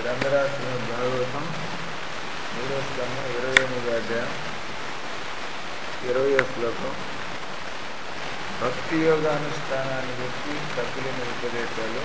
గ్రంథరాసిన భాగవతం మూడో స్కంధం ఇరవై ఎనిమిది అధ్యాయం ఇరవై శ్లోకం భక్తి యోగానుష్ఠానాన్ని గురించి కపిలిని ఉపదేశాలు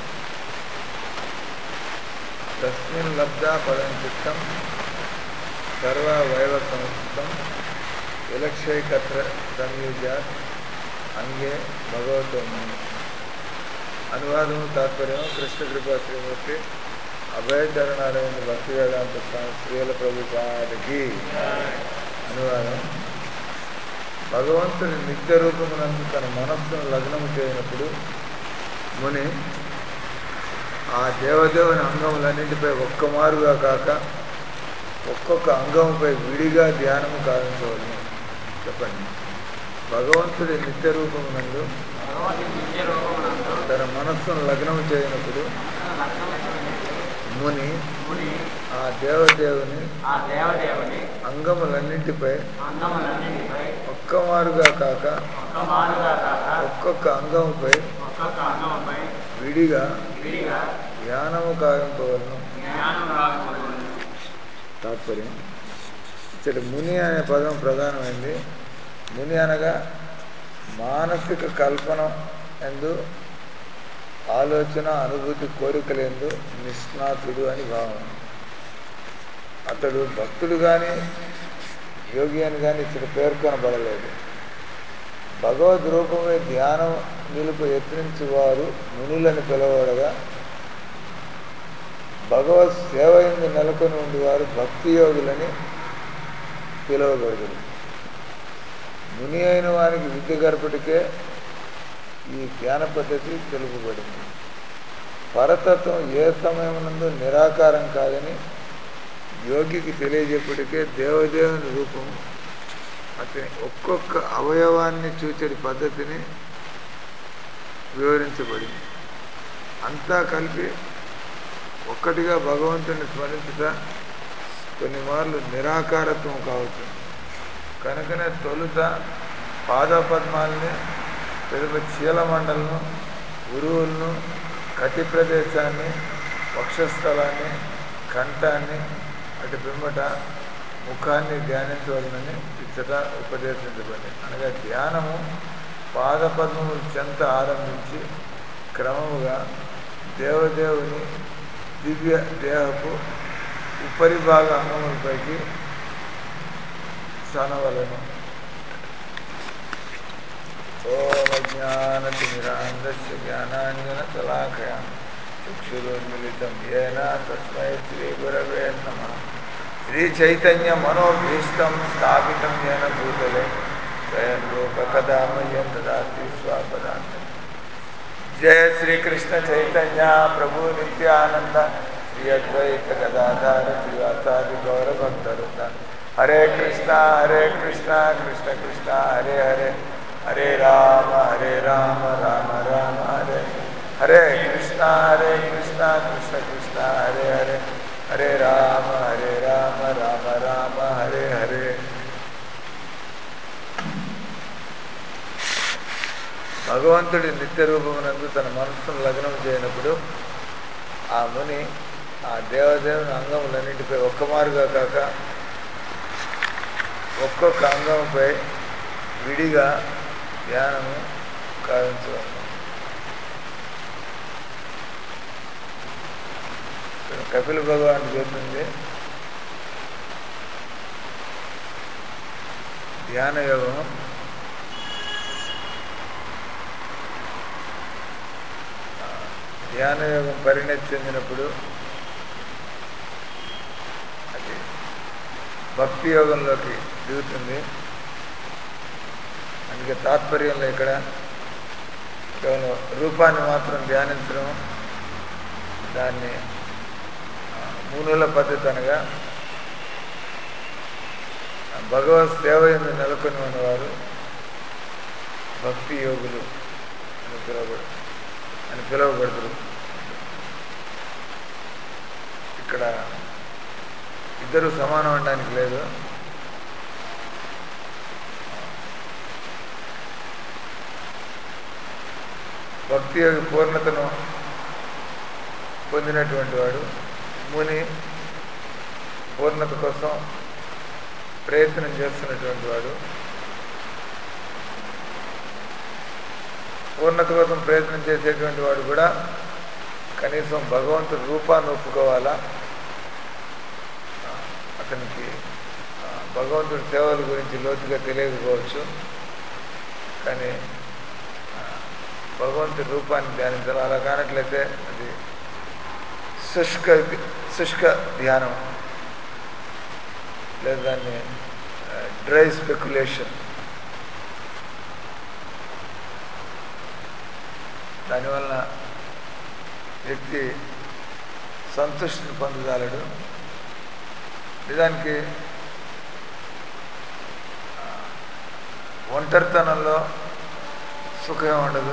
తస్మిన్ లబ్ధా పదం చిత్తం సర్వ వైవ సంస్థం విలక్షైకత్ర సంయుజాత్ అంగే భగవతోమని అనువాదము తాత్పర్యం కృష్ణ కృపా శ్రీమూర్తి అభయచరణారవింద భక్తి వేదాంత స్వామి శ్రీల ప్రభుపాదికి అనువాదం భగవంతుని నిత్య రూపమునందు తన మనస్సును లగ్నము చేయనప్పుడు ముని ఆ దేవదేవుని అంగములన్నింటిపై ఒక్క మారుగా కాక ఒక్కొక్క అంగముపై విడిగా ధ్యానము కావించవలను చెప్పండి భగవంతుడి నిత్య రూపమునందు భగవంతుని నిత్య రూపమునందు తన మనస్సును లగ్నము చేయనప్పుడు తన లగ్నము చేయనప్పుడు ముని ముని ఆ దేవదేవుని ఆ దేవదేవుని అంగములన్నింటిపై అంగములన్నిటిపై ఒక్క మారుగా కాక ఒక్క మారుగా కాక ఒక్కొక్క అంగముపై ఒక్కొక్క అంగముపై విడిగా విడిగా ధ్యానము కావింపవలను జ్ఞానం రాకపోవలను తాత్పర్యం ఇక్కడ ముని అనే పదం ప్రధానమైంది ముని అనగా మానసిక కల్పన ఎందు ఆలోచన అనుభూతి కోరికలందు నిష్ణాతుడు అని భావం అతడు భక్తుడు కానీ యోగి అని కానీ ఇక్కడ పేర్కొనబడలేదు భగవద్ రూపమే ధ్యానం నిలుపు యత్నించువారు మునులని పిలవడగా భగవత్ సేవ ఎందు నెలకొని ఉండేవారు భక్తి యోగులని పిలువబడదురు ముని అయిన వారికి విద్య గర్భటికే ఈ ధ్యాన పద్ధతి తెలుపబడింది పరతత్వం ఏ సమయమునందు నిరాకారం కాదని యోగికి తెలియజెప్పటికే దేవదేవుని రూపం అతని ఒక్కొక్క అవయవాన్ని చూచడి పద్ధతిని వివరించబడింది అంతా కలిపి ఒక్కటిగా భగవంతుని స్మరించుట కొన్ని మార్లు నిరాకారత్వం కావచ్చు కనుకనే తొలుత పాదపద్మాల్ని పెద్ద చీలమండలను ఉరువులను కటి ప్రదేశాన్ని వక్షస్థలాన్ని కంఠాన్ని అటు పిమ్మట ముఖాన్ని ధ్యానించవలనని ఇచ్చట ఉపదేశించబడింది అనగా ధ్యానము పాదపద్మముల చెంత ఆరంభించి క్రమముగా దేవదేవుని దివ్య దేహపు ఉపరిభాగ అంగములపైకి సనవలను ఓం అజ్ఞానతిమిరాంధస్య జ్ఞానాంజన శలాకయ చక్షురోన్మిళితం ఏన తస్మై శ్రీ గురవే నమ శ్రీ చైతన్య మనోభీష్టం స్థాపితం ఏన భూతలే స్వయం రూప కదా మయ్యం దదాతి స్వాపదాంతం జయ శ్రీకృష్ణ చైతన్య ప్రభు నిత్యానంద శ్రీ అద్వైత గదాధార శ్రీవాసాది గౌర భక్తవృంద హరే కృష్ణ హరే కృష్ణ కృష్ణ కృష్ణ హరే హరే హరే రామ హరే రామ రామ రామ హరే హరే కృష్ణ హరే కృష్ణ కృష్ణ కృష్ణ హరే హరే హరే రామ హరే రామ రామ రామ హరే హరే భగవంతుడి నిత్య రూపమునందు తన మనస్సును లగ్నం చేయనప్పుడు ఆ ముని ఆ దేవదేవుని అంగములన్నింటిపై ఒక్క మారుగా కాక ఒక్కొక్క అంగంపై విడిగా ధ్యానము కావించవచ్చు ఇక్కడ కపిల భగవాన్ చెప్తుంది ధ్యాన యోగం ధ్యాన యోగం పరిణతి చెందినప్పుడు అది భక్తి యోగంలోకి దిగుతుంది అందుకే తాత్పర్యంలో ఇక్కడ కేవలం రూపాన్ని మాత్రం ధ్యానించడం దాన్ని ఆ, మూనుల పద్ధతి అనగా ఆ, భగవత్ సేవ ఎందు నెలకొని ఉన్నవారు భక్తి యోగులు అని పిలువబడు అని పిలువబడుతురు ఇక్కడ ఇద్దరు సమానం అనడానికి లేదు భక్తి యొక్క పూర్ణతను పొందినటువంటి వాడు ముని పూర్ణత కోసం ప్రయత్నం చేస్తున్నటువంటి వాడు పూర్ణత కోసం ప్రయత్నం చేసేటువంటి వాడు కూడా కనీసం భగవంతుడి రూపాన్ని ఒప్పుకోవాలా ఆ, అతనికి ఆ, భగవంతుడి సేవల గురించి లోతుగా తెలియకపోవచ్చు కానీ ఆ, భగవంతుడి రూపాన్ని ధ్యానించాలి అలా కానట్లయితే అది శుష్క శుష్క ధ్యానం లేదా దాన్ని డ్రై స్పెక్యులేషన్ దానివలన వ్యక్తి సంతృష్టిని పొందగలడు నిజానికి ఆ, ఒంటరితనంలో సుఖం ఉండదు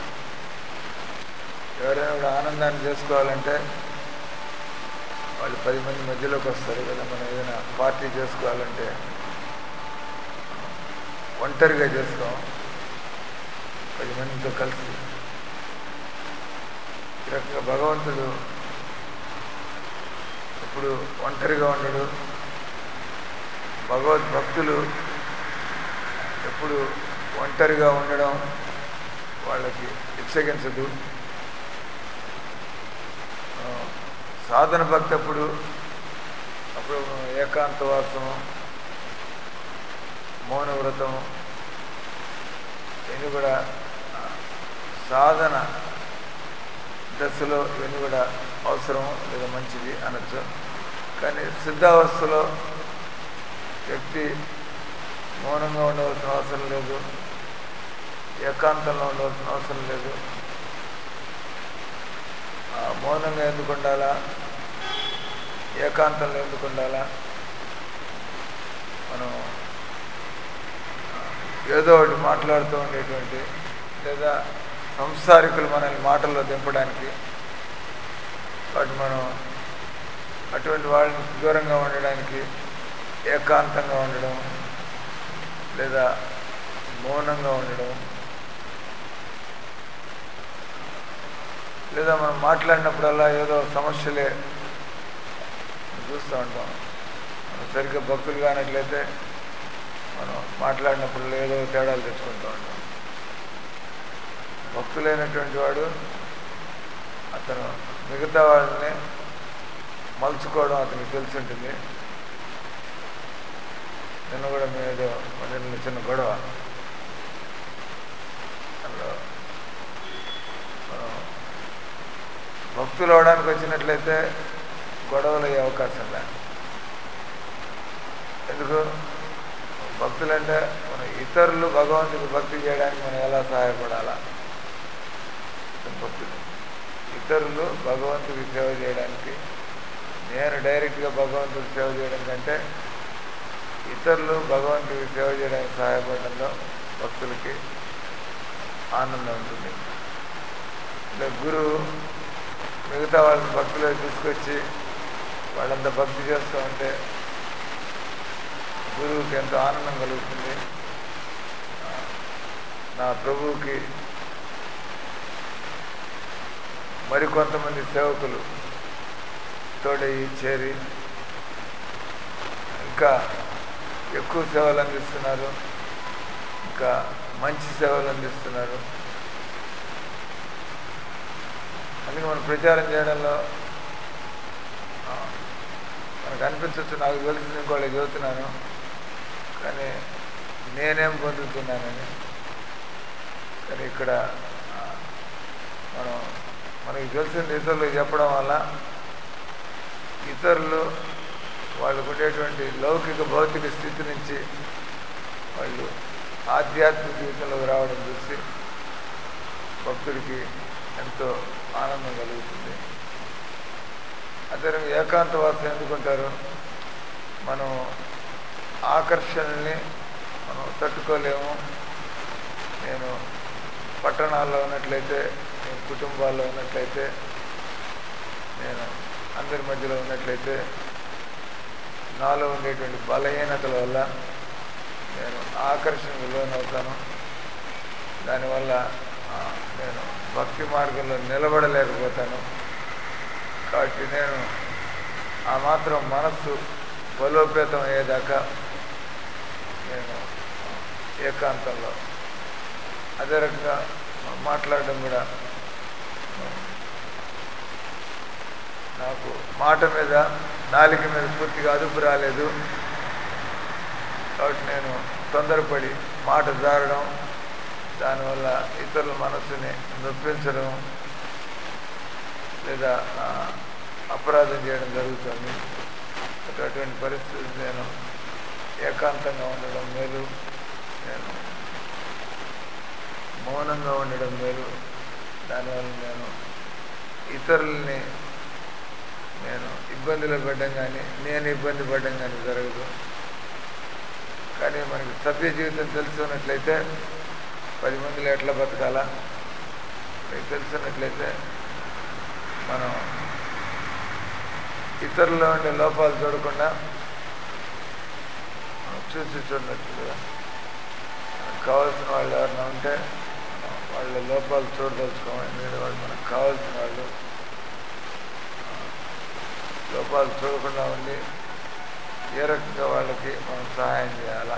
ఎవరైనా కూడా ఆనందాన్ని చేసుకోవాలంటే వాళ్ళు పది మంది మధ్యలోకి వస్తారు కదా మనం ఏదైనా పార్టీ చేసుకోవాలంటే ఒంటరిగా చేసుకోం పది మందితో కలిసి ఈ రకంగా భగవంతుడు ఇప్పుడు ఒంటరిగా ఉండడు భగవద్భక్తులు ఎప్పుడు ఒంటరిగా ఉండడం వాళ్ళకి ఇచ్చగించదు ఆ, సాధన భక్తి అప్పుడు అప్పుడు ఏకాంతవాసం మౌన వ్రతం ఇవన్నీ కూడా ఆ, సాధన దశలో ఇవన్నీ కూడా అవసరం లేదా మంచిది అనొచ్చు కానీ సిద్ధావస్థలో వ్యక్తి మౌనంగా ఉండవలసిన అవసరం లేదు ఏకాంతంలో ఉండవలసిన అవసరం లేదు ఆ మౌనంగా ఎందుకు ఉండాలా ఏకాంతంలో ఎందుకు ఉండాలా మనం ఆ, ఏదో ఒకటి మాట్లాడుతూ ఉండేటువంటి లేదా సంసారికులు మనల్ని మాటల్లో దింపడానికి వాటి మనం అటువంటి వాళ్ళని దూరంగా ఉండడానికి ఏకాంతంగా ఉండడం లేదా మౌనంగా ఉండడం లేదా మనం మాట్లాడినప్పుడల్లా ఏదో సమస్యలే చూస్తూ ఉంటాం మనం సరిగ్గా భక్తులు కానట్లయితే మనం మాట్లాడినప్పుడు ఏదో తేడాలు తెచ్చుకుంటూ ఉంటాం భక్తులైనటువంటి వాడు అతను మిగతా వాళ్ళని మలుచుకోవడం అతనికి తెలిసి ఉంటుంది నిన్న కూడా మేము ఏదో నిన్న చిన్న గొడవ అందులో మనం భక్తులు అవడానికి వచ్చినట్లయితే గొడవలు అయ్యే అవకాశం లే ఎందుకు భక్తులంటే మన ఇతరులు భగవంతుని భక్తి చేయడానికి మనం ఎలా సహాయపడాలా భక్తులు ఇతరులు భగవంతుడికి సేవ చేయడానికి నేను డైరెక్ట్గా భగవంతుడికి సేవ చేయడం కంటే ఇతరులు భగవంతుడికి సేవ చేయడానికి సహాయపడడంలో భక్తులకి ఆనందం ఉంటుంది ఇలా గురువు మిగతా వాళ్ళని భక్తులు తీసుకొచ్చి వాళ్ళంతా భక్తి చేస్తూ ఉంటే గురువుకి ఎంతో ఆనందం కలుగుతుంది ఆ, నా ప్రభువుకి మరికొంతమంది సేవకులు తోడయి చేరి ఇంకా ఎక్కువ సేవలు అందిస్తున్నారు ఇంకా మంచి సేవలు అందిస్తున్నారు అందుకే మనం ప్రచారం చేయడంలో ఆ, మనకు అనిపించవచ్చు నాకు తెలిసింది ఇంకోళ్ళకి చెబుతున్నాను కానీ నేనేం పొందుతున్నానని కానీ ఇక్కడ ఆ, మనం మనకి తెలిసింది ఇతరులకు చెప్పడం వల్ల ఇతరులు వాళ్ళకు ఉండేటువంటి లౌకిక భౌతిక స్థితి నుంచి వాళ్ళు ఆధ్యాత్మిక జీవితంలోకి రావడం చూసి భక్తుడికి ఎంతో ఆనందం కలుగుతుంది అదే ఏకాంతవాసం ఎందుకుంటారు మనం ఆకర్షణల్ని మనం తట్టుకోలేము నేను పట్టణాల్లో ఉన్నట్లయితే నేను కుటుంబాల్లో ఉన్నట్లయితే నేను అందరి మధ్యలో ఉన్నట్లయితే నాలో ఉండేటువంటి బలహీనతల వల్ల నేను ఆకర్షణకు లోనవుతాను దానివల్ల ఆ, నేను భక్తి మార్గంలో నిలబడలేకపోతాను కాబట్టి నేను ఆ మాత్రం మనస్సు బలోపేతం అయ్యేదాకా నేను ఏకాంతంలో అదే రకంగా మాట్లాడడం కూడా నాకు మాట మీద నాలుక మీద పూర్తిగా అదుపు రాలేదు కాబట్టి నేను తొందరపడి మాట జారడం దానివల్ల ఇతరుల మనస్సుని నొప్పించడం లేదా ఆ, అపరాధం చేయడం జరుగుతుంది కాబట్టి అటువంటి పరిస్థితి నేను ఏకాంతంగా ఉండడం మేలు నేను మౌనంగా ఉండడం మేలు దానివల్ల నేను ఇతరుల్ని నేను ఇబ్బందిలో పడ్డం కానీ నేను ఇబ్బంది పడ్డం కానీ జరగదు కానీ మనకి సభ్య జీవితం తెలుసుకున్నట్లయితే పది మందిలో ఎట్లా బతకాలా మీకు తెలుసున్నట్లయితే మనం ఇతరుల్లో ఉండే లోపాలు చూడకుండా మనం చూసి చూడనట్లుగా మనకు కావాల్సిన వాళ్ళు ఎవరైనా ఉంటే మనం వాళ్ళ లోపాలు చూడదలుచుకోవాలి ఎందుకంటే వాళ్ళు మనకు కావాల్సిన వాళ్ళు లోపాలు చూడకుండా ఉండి ఏ రకంగా వాళ్ళకి మనం సహాయం చేయాలా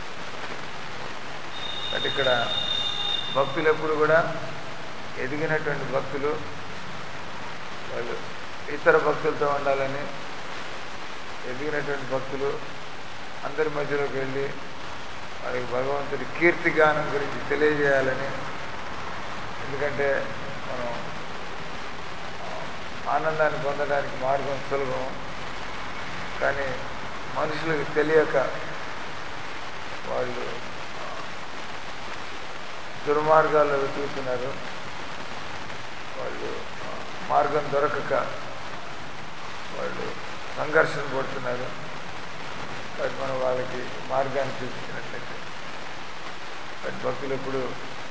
అంటే ఇక్కడ భక్తులు ఎప్పుడు కూడా ఎదిగినటువంటి భక్తులు వాళ్ళు ఇతర భక్తులతో ఉండాలని ఎదిగినటువంటి భక్తులు అందరి మధ్యలోకి వెళ్ళి వాళ్ళకి భగవంతుడి కీర్తిగానం గురించి తెలియజేయాలని ఎందుకంటే మనం ఆనందాన్ని పొందడానికి మార్గం సులభం కానీ మనుషులకు తెలియక వాళ్ళు దుర్మార్గాల్లో వెతుకుతున్నారు వాళ్ళు మార్గం దొరకక వాళ్ళు సంఘర్షణ పడుతున్నారు కాబట్టి మనం వాళ్ళకి మార్గాన్ని చూపించినట్లయితే బట్ భక్తులు ఎప్పుడు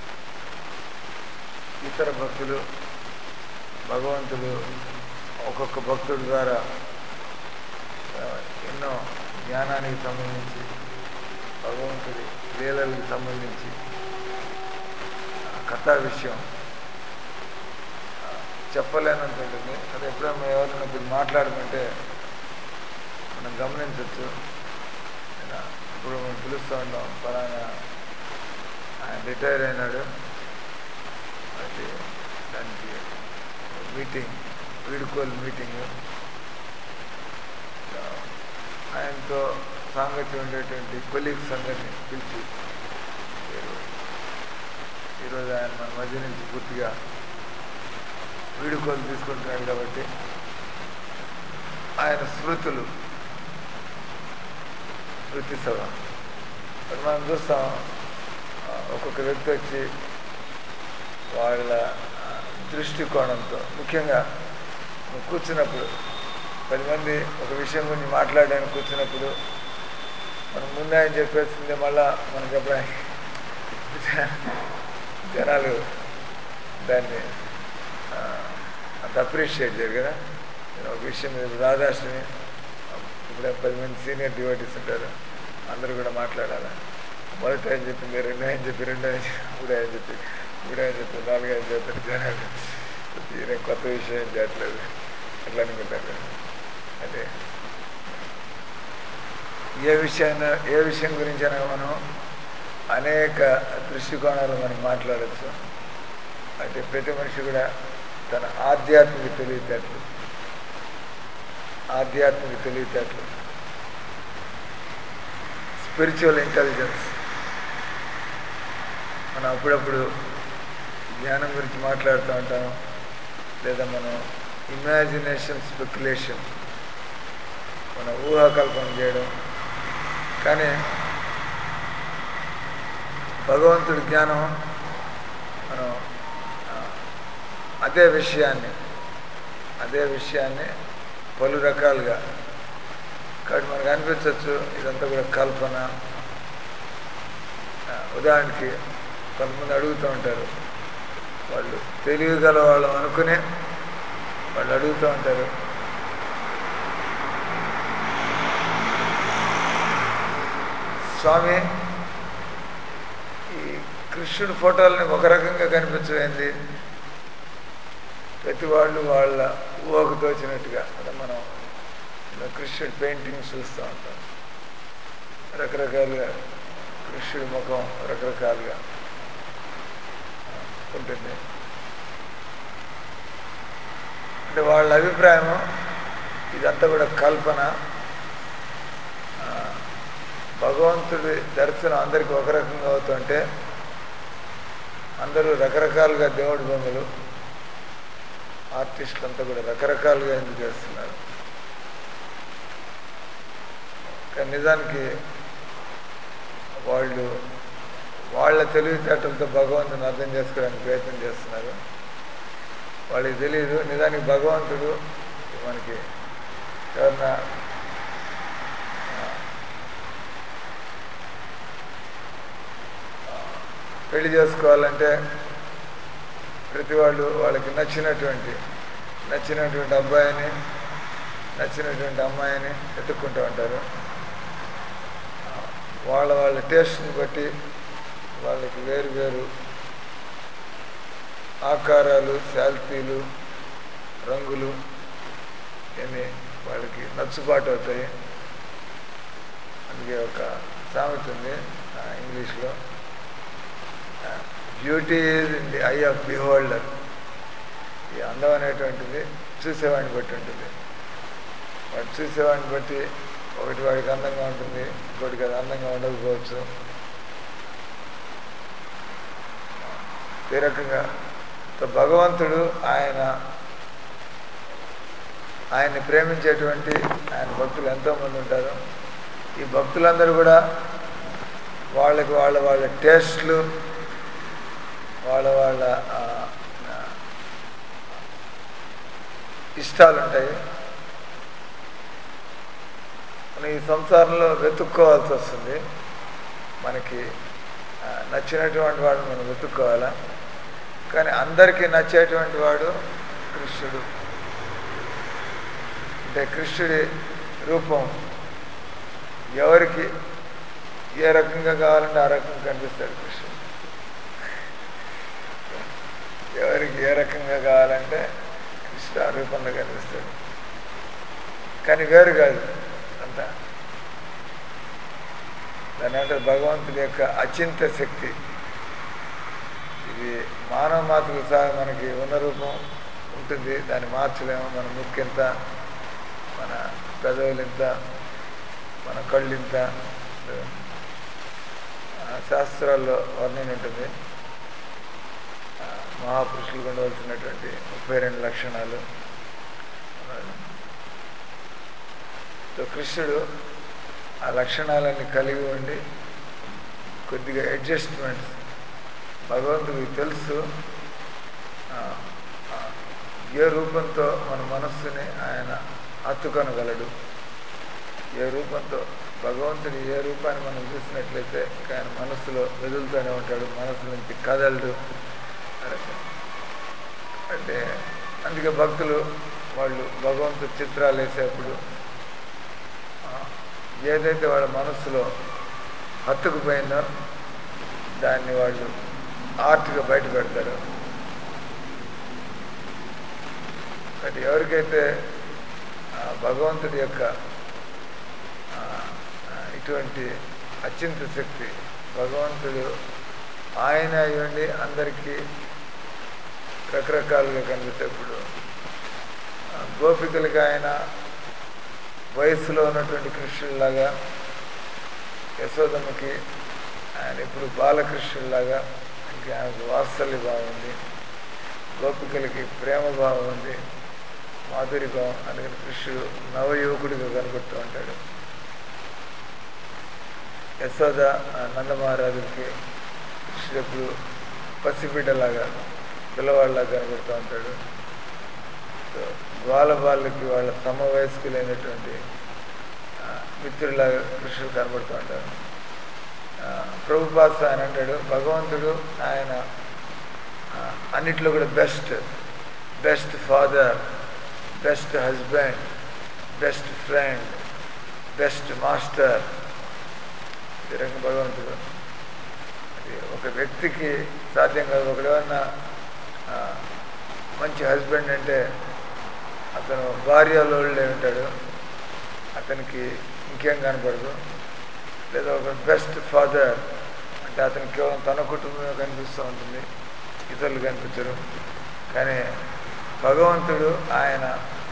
ఇతర భక్తులు భగవంతుడు ఒక్కొక్క భక్తుడి ద్వారా ఆ, ఎన్నో జ్ఞానానికి సంబంధించి భగవంతుడి లీలలకు సంబంధించి ఆ, కథా విషయం ఆ, చెప్పలేనంత ఉంటుంది అది ఎప్పుడైనా ఎవరైనా కొద్ది మాట్లాడమంటే మనం గమనించవచ్చు ఆయన ఇప్పుడు మనం పిలుస్తూ ఉంటాం పలానా ఆయన రిటైర్ అయినాడు అది దానికి మీటింగ్ వీడుకోలు మీటింగ్ ఆయనతో సాంగత్యం ఉండేటువంటి కొలీగ్స్ అందరినీ పిలిచి మీరు ఈరోజు ఆయన మన మధ్య నుంచి పూర్తిగా వీడుకోలు తీసుకుంటున్నాడు కాబట్టి ఆయన స్మృతులు స్మృతి సభ మరి మనం చూస్తాం ఆ, ఒక్కొక్క వ్యక్తి వచ్చి వాళ్ళ ఆ, దృష్టికోణంతో ముఖ్యంగా నువ్వు కూర్చున్నప్పుడు పది మంది ఒక విషయం గురించి మాట్లాడడానికి కూర్చున్నప్పుడు మనం ముందే ఆయన చెప్పేస్తుంది మళ్ళా మనం చెప్పడానికి జనాలు దాన్ని ఆ, అంత అప్రిషియేట్ చేయరు కదా నేను ఒక విషయం మీద రాధాశ్రమి ఇప్పుడు పది మంది సీనియర్ డివైటీస్ ఉంటారు అందరూ కూడా మాట్లాడాలి మొదట ఆయన చెప్పింది రెండో ఆయన చెప్పి రెండో ఆయన చెప్పి మూడో ఆయన చెప్పి మూడో ఆయన చెప్పి నాలుగో ఆయన చెప్తారు జనాలు ఈయన కొత్త విషయం ఏం చేయట్లేదు అట్లా అనుకుంటారు అంటే ఏ విషయాన్ని ఏ విషయం గురించైనా మనం అనేక దృష్టికోణాలు మనం మాట్లాడచ్చు అంటే ప్రతి మనిషి కూడా తన ఆధ్యాత్మిక తెలివితేటలు ఆధ్యాత్మిక తెలివితేటలు స్పిరిచువల్ ఇంటెలిజెన్స్ మనం అప్పుడప్పుడు జ్ఞానం గురించి మాట్లాడుతూ ఉంటాం లేదా మనం ఇమాజినేషన్ స్పెక్యులేషన్ మన ఊహాకల్పన చేయడం కానీ భగవంతుడి జ్ఞానం మనం ఆ, అదే విషయాన్ని అదే విషయాన్ని పలు రకాలుగా కాబట్టి మనకు అనిపించవచ్చు ఇదంతా కూడా కల్పన ఆ, ఉదాహరణకి కొంతమంది అడుగుతూ ఉంటారు వాళ్ళు తెలియగల వాళ్ళు అనుకునే వాళ్ళు అడుగుతూ ఉంటారు స్వామి ఈ కృష్ణుడి ఫోటోలని ఒక రకంగా కనిపించవేంది ప్రతి వాళ్ళు వాళ్ళ ఊహకు తోచినట్టుగా అంటే మనం ఇలా కృష్ణుడి పెయింటింగ్స్ చూస్తూ ఉంటాం రకరకాలుగా కృష్ణుడి ముఖం రకరకాలుగా ఉంటుంది అంటే వాళ్ళ అభిప్రాయం ఇదంతా కూడా కల్పన ఆ, భగవంతుడి దర్శనం అందరికీ ఒక రకంగా అవుతుంటే అందరూ రకరకాలుగా దేవుడి బొమ్మలు ఆర్టిస్టులు అంతా కూడా రకరకాలుగా ఎందుకు చేస్తున్నారు కానీ నిజానికి వాళ్ళు వాళ్ళ తెలివితేటలతో భగవంతుని అర్థం చేసుకోవడానికి ప్రయత్నం చేస్తున్నారు వాళ్ళకి తెలియదు నిజానికి భగవంతుడు మనకి ఎవరన్నా ఆ, ఆ, పెళ్లి చేసుకోవాలంటే ప్రతి వాళ్ళు వాళ్ళకి నచ్చినటువంటి నచ్చినటువంటి అబ్బాయిని నచ్చినటువంటి అమ్మాయిని వెతుక్కుంటూ ఉంటారు ఆ, వాళ్ళ వాళ్ళ టేస్ట్ని బట్టి వాళ్ళకి వేరు వేరు ఆకారాలు శాల్తీలు రంగులు ఇవన్నీ వాళ్ళకి నచ్చుబాటు అవుతాయి అందుకే ఒక సామెత ఉంది ఆ, ఇంగ్లీష్లో beauty is in the eye of beholder ఈ అందం అనేటువంటిది చూసేవాడిని బట్టి ఉంటుంది వాడు చూసేవాడిని బట్టి ఒకటి వాడికి అందంగా ఉంటుంది ఇంకోటికి అది అందంగా ఉండకపోవచ్చు ఈ రకంగా సో భగవంతుడు ఆయన ఆయన్ని ప్రేమించేటువంటి ఆయన భక్తులు ఎంతోమంది ఉంటారు ఈ భక్తులందరూ కూడా వాళ్ళకి వాళ్ళ వాళ్ళ టేస్ట్లు వాళ్ళ వాళ్ళ ఆ, ఆ, ఇష్టాలు ఉంటాయి మనం ఈ సంసారంలో వెతుక్కోవాల్సి వస్తుంది మనకి ఆ, నచ్చినటువంటి వాడు మనం వెతుక్కోవాలా కానీ అందరికీ నచ్చేటువంటి వాడు కృష్ణుడు అంటే కృష్ణుడి రూపం ఎవరికి ఏ రకంగా కావాలంటే ఆ రకంగా కనిపిస్తాడు కృష్ణుడు ఎవరికి ఏ రకంగా కావాలంటే కృష్ణ ఆ రూపంలో కనిపిస్తాడు కానీ వేరు కాదు అంతా దాని అంటే భగవంతుడి యొక్క అచింత శక్తి ఇది మానవ మాతృకు సహా మనకి ఉన్న రూపం ఉంటుంది దాన్ని మార్చలేము మన ముక్కెంత మన పెదవులింత మన కళ్ళింత ఆ, శాస్త్రాల్లో వర్ణన ఉంటుంది ఆ, మహాపురుషులకు ఉండవలసినటువంటి ముప్పై రెండు లక్షణాలు సో కృష్ణుడు ఆ లక్షణాలన్నీ కలిగి ఉండి కొద్దిగా అడ్జస్ట్మెంట్స్ భగవంతుడికి తెలుసు ఆ, ఆ, ఏ రూపంతో మన మనస్సుని ఆయన హత్తుకొనగలడు ఏ రూపంతో భగవంతుని ఏ రూపాన్ని మనం చూసినట్లయితే ఇంకా ఆయన మనస్సులో మెదులుతూనే ఉంటాడు మనస్సు నుంచి కదలడు అరక. అంటే అందుకే భక్తులు వాళ్ళు భగవంతుడి చిత్రాలు వేసేప్పుడు ఆ, ఏదైతే వాళ్ళ మనస్సులో హత్తుకుపోయిందో దాన్ని వాళ్ళు ఆర్ట్గా బయట పెడతారు బట్ ఎవరికైతే ఆ, భగవంతుడి యొక్క ఆ, ఆ, ఇటువంటి అత్యంత శక్తి భగవంతుడు ఆయన అయ్యండి అందరికీ రకరకాలుగా కనిపిస్తేప్పుడు ఆ, గోపికలకి ఆయన వయస్సులో ఉన్నటువంటి కృష్ణుడిలాగా యశోదమ్మకి ఆయన ఇప్పుడు బాలకృష్ణుడిలాగా ఇంకా ఆయనకు వాత్సల్య భావం ఉంది గోపికలకి ప్రేమ భావం ఉంది మాధురి భావం అందుకని కృష్ణుడు నవయువకుడిగా కనబడుతూ ఉంటాడు యశోద ఆ నందమహారాజులకి కృష్ణుడు ఎప్పుడు పసిబిడ్డలాగా పిల్లవాళ్ళలాగా కనబడుతూ ఉంటాడు సో బాల బాలకి వాళ్ళ సమవయస్కులైనటువంటి ఆ, మిత్రులాగా కృష్ణుడు కనబడుతూ ఉంటారు ఆ, ప్రభుపాస ఆయన అంటాడు భగవంతుడు ఆయన ఆ, అన్నిట్లో కూడా best best father best husband best friend best master ఈ రకంగా భగవంతుడు అది ఒక వ్యక్తికి సాధ్యం కాదు ఒకడు ఏమన్నా ఆ, మంచి హస్బెండ్ అంటే అతను భార్యలోళ్ళే ఉంటాడు అతనికి ఇంకేం కనపడదు లేదా ఒక బెస్ట్ ఫాదర్ అంటే అతనికి కేవలం తన కుటుంబమే కనిపిస్తూ ఉంటుంది ఇతరులు కనిపించరు కానీ భగవంతుడు ఆయన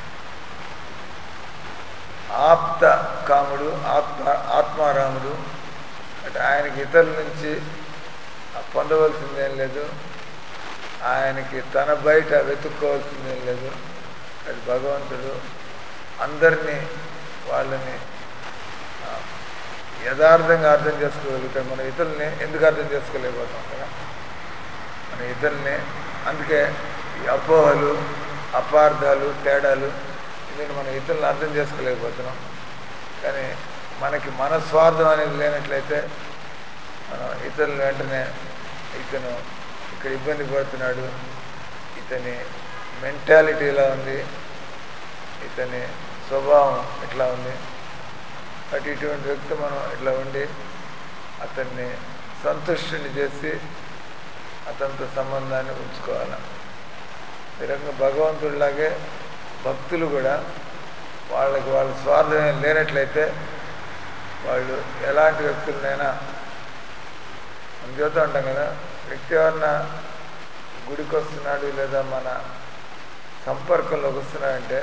ఆప్త కాముడు ఆత్మ ఆత్మారాముడు అంటే ఆయనకి ఇతరుల నుంచి పొందవలసిందేం లేదు ఆయనకి తన బయట వెతుక్కోవాల్సిందేం లేదు అది భగవంతుడు అందరినీ వాళ్ళని ఆ, యథార్థంగా అర్థం చేసుకోగలుగుతాడు మన ఇతరుల్ని ఎందుకు అర్థం చేసుకోలేకపోతాం కదా మన ఇతరుల్ని అందుకే ఈ అపోహలు అపార్థాలు తేడాలు దీన్ని మనం ఇతరులను అర్థం చేసుకోలేకపోతున్నాం కానీ మనకి మన స్వార్థం అనేది లేనట్లయితే మనం ఇతరులు వెంటనే ఇతను ఇక్కడ ఇబ్బంది పడుతున్నాడు ఇతని మెంటాలిటీ ఇలా ఉంది ఇతని స్వభావం ఇట్లా ఉంది అటు ఇటువంటి వ్యక్తి మనం ఇట్లా ఉండి అతన్ని సంతుష్టిని చేసి అతనితో సంబంధాన్ని ఉంచుకోవాలి ఈ రకంగా భగవంతుడిలాగే భక్తులు కూడా వాళ్ళకి వాళ్ళ స్వార్థం ఏం లేనట్లయితే వాళ్ళు ఎలాంటి వ్యక్తులనైనా మనం చూస్తూ ఉంటాం కదా వ్యక్తి ఎవరన్నా గుడికి వస్తున్నాడు లేదా మన సంపర్కంలోకి వస్తున్నాడంటే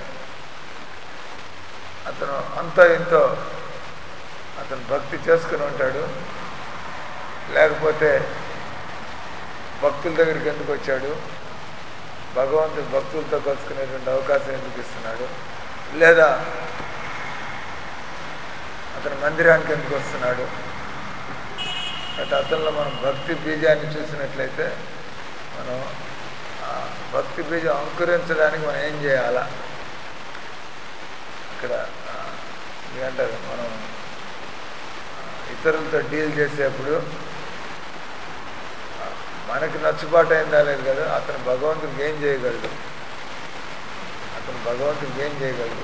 అతను అంతో ఇంతో అతను భక్తి చేసుకుని ఉంటాడు లేకపోతే భక్తుల దగ్గరికి ఎందుకు వచ్చాడు భగవంతుడు భక్తులతో కలుసుకునేటువంటి అవకాశం ఎందుకు ఇస్తున్నాడు లేదా అతను మందిరానికి ఎందుకు వస్తున్నాడు అంటే అతనిలో మనం భక్తి బీజాన్ని చూసినట్లయితే మనం ఆ భక్తి బీజం అంకురించడానికి మనం ఏం చేయాలా ఇక్కడ ఆ, ఏమంటారు మనం ఆ, ఇతరులతో డీల్ చేసేప్పుడు ఆ, మనకి నచ్చుబాటు అయిందా లేదు కదా అతను భగవంతుడికి ఏం చేయగలడు అతను భగవంతుడికి ఏం చేయగలడు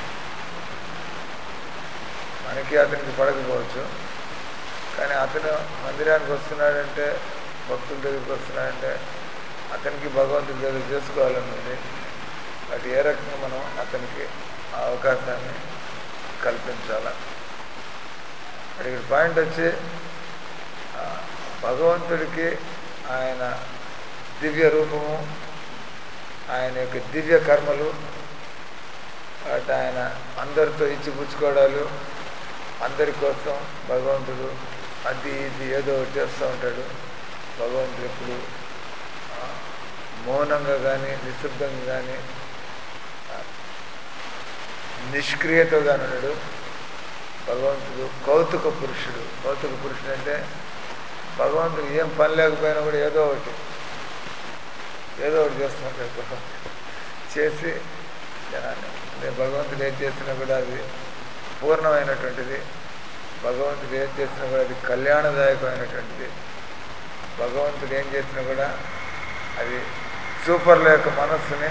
మనకి అతనికి పడకపోవచ్చు కానీ అతను మందిరానికి వస్తున్నాడంటే భక్తుల దగ్గరికి వస్తున్నాడంటే అతనికి భగవంతుడి దగ్గర చేసుకోవాలని ఉంది అది ఏ రకంగా మనం అతనికి ఆ అవకాశాన్ని కల్పించాల మరి ఇక్కడ పాయింట్ వచ్చి ఆ, భగవంతుడికి ఆయన దివ్య రూపము ఆయన యొక్క దివ్య కర్మలు వాటి ఆయన అందరితో ఇచ్చిపుచ్చుకోవడాలు అందరి కోసం భగవంతుడు అది ఇది ఏదో ఒకటి చేస్తూ ఉంటాడు భగవంతుడు ఎప్పుడు ఆ, మౌనంగా కానీ నిశ్శబ్దంగా కానీ నిష్క్రియతగా ఉన్నాడు భగవంతుడు కౌతుక పురుషుడు కౌతుక పురుషుడు అంటే భగవంతుడు ఏం పని లేకపోయినా కూడా ఏదో ఒకటి ఏదో ఒకటి చేస్తుంటాడు భగవంతుడు చేసి జనాన్ని అంటే భగవంతుడు ఏం చేసినా కూడా అది పూర్ణమైనటువంటిది భగవంతుడు ఏం చేసినా కూడా అది కళ్యాణదాయకమైనటువంటిది భగవంతుడు ఏం చేసినా కూడా అది సూపర్ల యొక్క మనస్సుని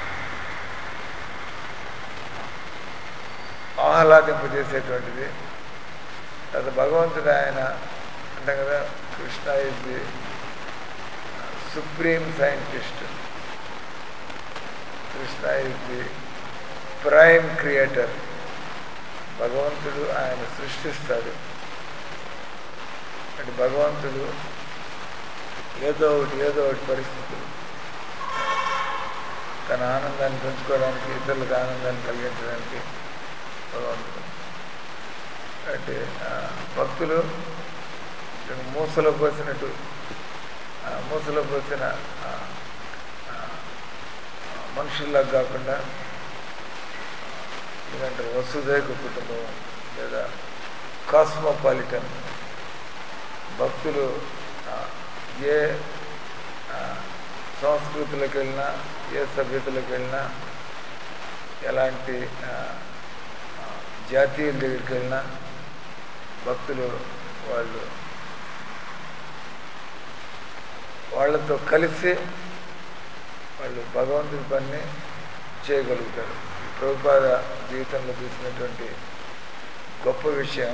ఆహ్లాదింపజేసేటువంటిది అది భగవంతుడు ఆయన అంటాం కదా Krishna is the supreme scientist Krishna is the prime creator భగవంతుడు ఆయన సృష్టిస్తాడు అంటే భగవంతుడు ఏదో ఒకటి ఏదో ఒకటి పరిస్థితులు తన ఆనందాన్ని పెంచుకోవడానికి ఇతరులకు ఆనందాన్ని కలిగించడానికి భగవంతుడు అంటే ఆ, భక్తులు మూసలో పోసినట్టు ఆ, మూసలో పోసిన ఆ, ఆ, మనుషుల్లా కాకుండా ఎందుకంటారు వసుదైక కుటుంబం లేదా కాస్మోపాలిటన్ భక్తులు ఆ, ఏ ఆ, సంస్కృతులకు వెళ్ళినా ఏ సభ్యతలకు వెళ్ళినా ఎలాంటి ఆ, ఆ, జాతీయుల దగ్గరికి వెళ్ళినా భక్తులు వాళ్ళు వాళ్ళతో కలిసి వాళ్ళు భగవంతుడి పని చేయగలుగుతారు ఈ ప్రభుపాద జీవితంలో చూసినటువంటి గొప్ప విషయం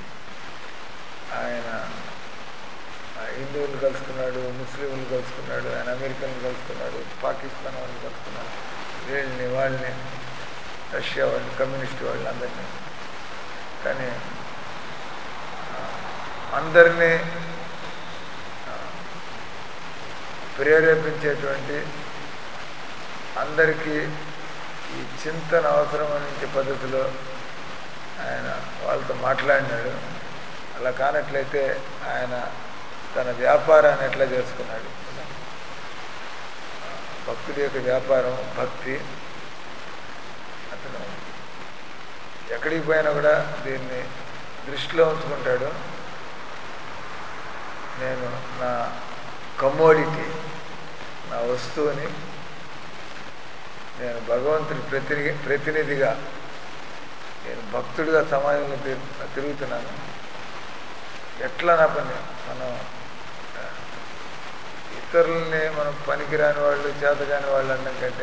ఆయన ఆ హిందువులు కలుసుకున్నాడు ముస్లింలు కలుసుకున్నాడు ఆయన అమెరికన్లు కలుసుకున్నాడు పాకిస్తాన్ వాళ్ళని కలుసుకున్నాడు వీళ్ళని వాళ్ళని రష్యా వాళ్ళని కమ్యూనిస్ట్ వాళ్ళని అందరినీ కానీ ఆ, అందరినీ ఆ, ప్రేరేపించేటువంటి అందరికీ ఈ చింతన అవసరం అనే పద్ధతిలో ఆయన వాళ్ళతో మాట్లాడినాడు అలా కానట్లయితే ఆయన తన వ్యాపారాన్ని ఎట్లా చేసుకున్నాడు భక్తుడి యొక్క వ్యాపారం భక్తి అతను ఎక్కడికి పోయినా కూడా దీన్ని దృష్టిలో ఉంచుకుంటాడు నేను నా కమోడిటీ నా వస్తువుని నేను భగవంతుడి ప్రతిని ప్రతినిధిగా నేను భక్తుడిగా సమాజంలో తిరు- తిరుగుతున్నాను ఎట్లా నా పని మనం ఆ, ఇతరుల్ని మనం పనికిరాని వాళ్ళు చేతగాని వాళ్ళు అనడం కంటే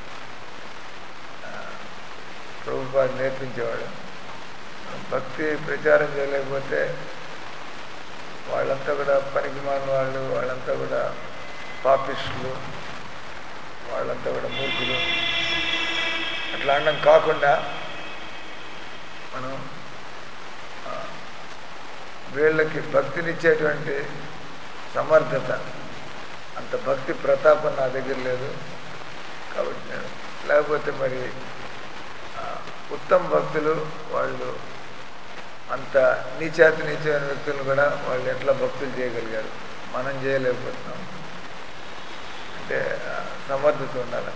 ఆ, ప్రభుపాద నేర్పించేవాడు మనం భక్తి ప్రచారం చేయలేకపోతే వాళ్ళంతా కూడా పనికి మాలిన వాళ్ళు వాళ్ళంతా కూడా పాపిస్టులు వాళ్ళంతా కూడా మూర్ఖులు అట్లా అనడం కాకుండా మనం ఆ, వీళ్ళకి భక్తినిచ్చేటువంటి సమర్థత అంత భక్తి ప్రతాపం నా దగ్గర లేదు కాబట్టి నేను లేకపోతే మరి ఆ, ఉత్తమ భక్తులు వాళ్ళు అంత నీచాతి నీచమైన వ్యక్తులు కూడా వాళ్ళు ఎట్లా భక్తులు చేయగలిగారు మనం చేయలేకపోతున్నాం అంటే ఆ, సమర్థత ఉండాలి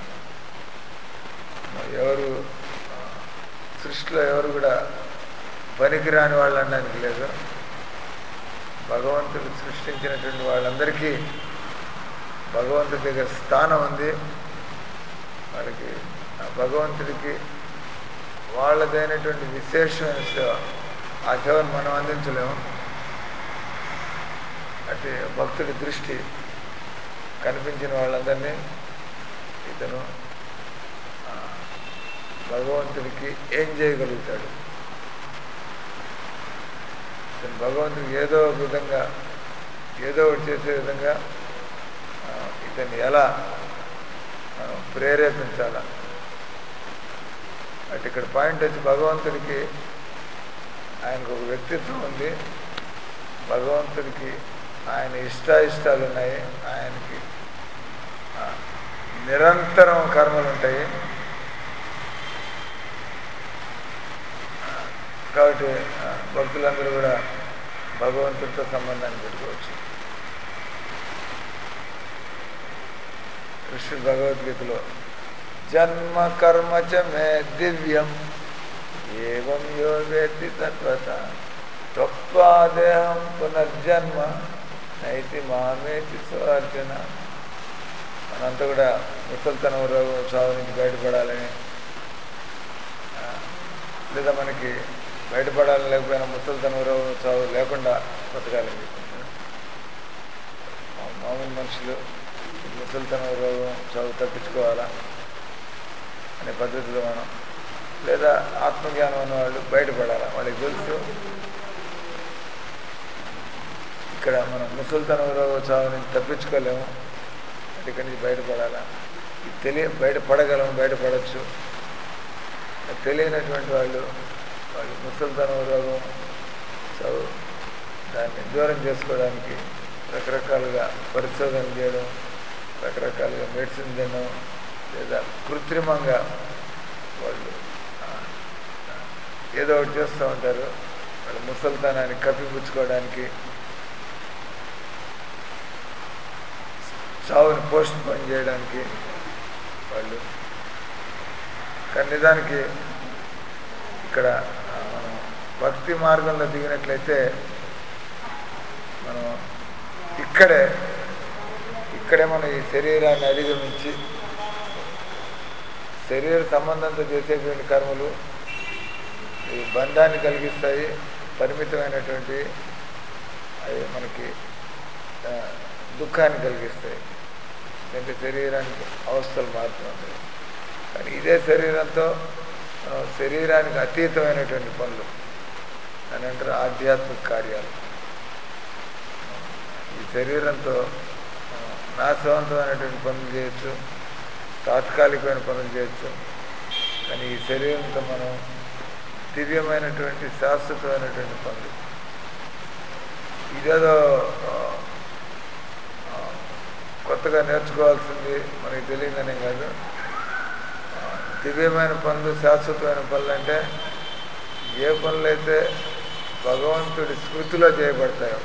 ఎవరు ఆ, సృష్టిలో ఎవరు కూడా పనికిరాని వాళ్ళు అనడానికి లేదు భగవంతుడు సృష్టించినటువంటి వాళ్ళందరికీ భగవంతుడి దగ్గర స్థానం ఉంది వాళ్ళకి ఆ భగవంతుడికి వాళ్ళదైనటువంటి విశేషమైన సేవ ఆ సేవను మనం అందించలేము అంటే భక్తుడి దృష్టి కనిపించిన వాళ్ళందరినీ ఇతను ఆ, భగవంతుడికి ఏం చేయగలుగుతాడు ఇతను భగవంతుడికి ఏదో ఒక విధంగా ఏదో ఒకటి చేసే విధంగా ఆ, ఇతన్ని ఎలా మనం ప్రేరేపించాలా అంటే ఇక్కడ పాయింట్ వచ్చి భగవంతుడికి ఆయనకు ఒక వ్యక్తిత్వం ఉంది భగవంతుడికి ఆయన ఇష్టాయిష్టాలు ఉన్నాయి ఆయనకి ఆ, నిరంతరం కర్మలు ఉంటాయి ఆ, కాబట్టి ఆ, భక్తులందరూ కూడా భగవంతుడితో సంబంధాన్ని పెట్టుకోవచ్చు కృష్ణుడు భగవద్గీతలో జన్మ కర్మ చ మే దివ్యం ఏవం యో వేత్తి తత్వత త్వక్వాదేహం పునర్జన్మ నైతి మామేతి స్వార్జన మనంతా కూడా ముసలితనం రోగం చావు నుంచి బయటపడాలని ఆ, లేదా మనకి బయటపడాలని లేకపోయినా ముసలితనం రోగం చావు లేకుండా బతకాలని చెప్పుకుంటారు మా- మామూలు మనుషులు ఈ ముసలితనం రోగం చావు తప్పించుకోవాలా అనే పద్ధతిలో మనం లేదా ఆత్మజ్ఞానం అన్న వాళ్ళు బయటపడాలి వాళ్ళకి తెలుసు ఇక్కడ మనం ముసలితనం రోగం చావు నుంచి తప్పించుకోలేము అంటే ఇక్కడి నుంచి బయటపడాలా ఇది తెలియ బయటపడగలం బయటపడవచ్చు అది తెలియనటువంటి వాళ్ళు వాళ్ళు ముసలితనం రోగం చావు దాన్ని దూరం చేసుకోవడానికి రకరకాలుగా పరిశోధనలు చేయడం రకరకాలుగా మెడిసిన్ తినడం లేదా కృత్రిమంగా వాళ్ళు ఆ, ఆ, ఏదో ఒకటి చేస్తూ ఉంటారు వాళ్ళ ముసలితనాన్ని కప్పిపుచ్చుకోవడానికి చావుని పోస్ట్ పోన్ చేయడానికి వాళ్ళు కానీ నిజానికి ఇక్కడ ఆ, మనం భక్తి మార్గంలో దిగినట్లయితే మనం ఇక్కడే ఇక్కడే మనం ఈ శరీరాన్ని అధిగమించి శరీర సంబంధంతో చేసేటువంటి కర్మలు ఈ బంధాన్ని కలిగిస్తాయి పరిమితమైనటువంటి అవి మనకి ఆ, దుఃఖాన్ని కలిగిస్తాయి అంటే శరీరానికి అవస్థలు మారుతూ ఉంటాయి కానీ ఇదే శరీరంతో ఆ, శరీరానికి అతీతమైనటువంటి పనులు అని అంటారు ఆధ్యాత్మిక కార్యాలు ఈ శరీరంతో ఆ, నాశవంతమైనటువంటి పనులు చేయొచ్చు తాత్కాలికమైన పనులు చేయొచ్చు కానీ ఈ శరీరంతో మనం దివ్యమైనటువంటి శాశ్వతమైనటువంటి పనులు ఇదేదో ఆ, ఆ, కొత్తగా నేర్చుకోవాల్సింది మనకి తెలియదనే కాదు ఆ, దివ్యమైన పనులు శాశ్వతమైన పనులు అంటే ఏ పనులైతే భగవంతుడి స్మృతిలో చేయబడతాయో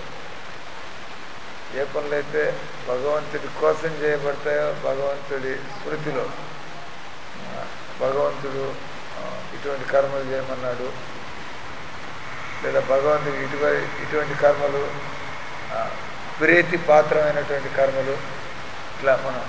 ఏ పనులైతే భగవంతుడి కోసం చేయబడతాయో భగవంతుడి స్మృతిలో ఆ, భగవంతుడు ఆ, ఇటువంటి కర్మలు చేయమన్నాడు లేదా భగవంతుడు ఇటువంటి ఇటువంటి కర్మలు ఆ, ప్రీతి పాత్రమైనటువంటి కర్మలు ఇట్లా మనం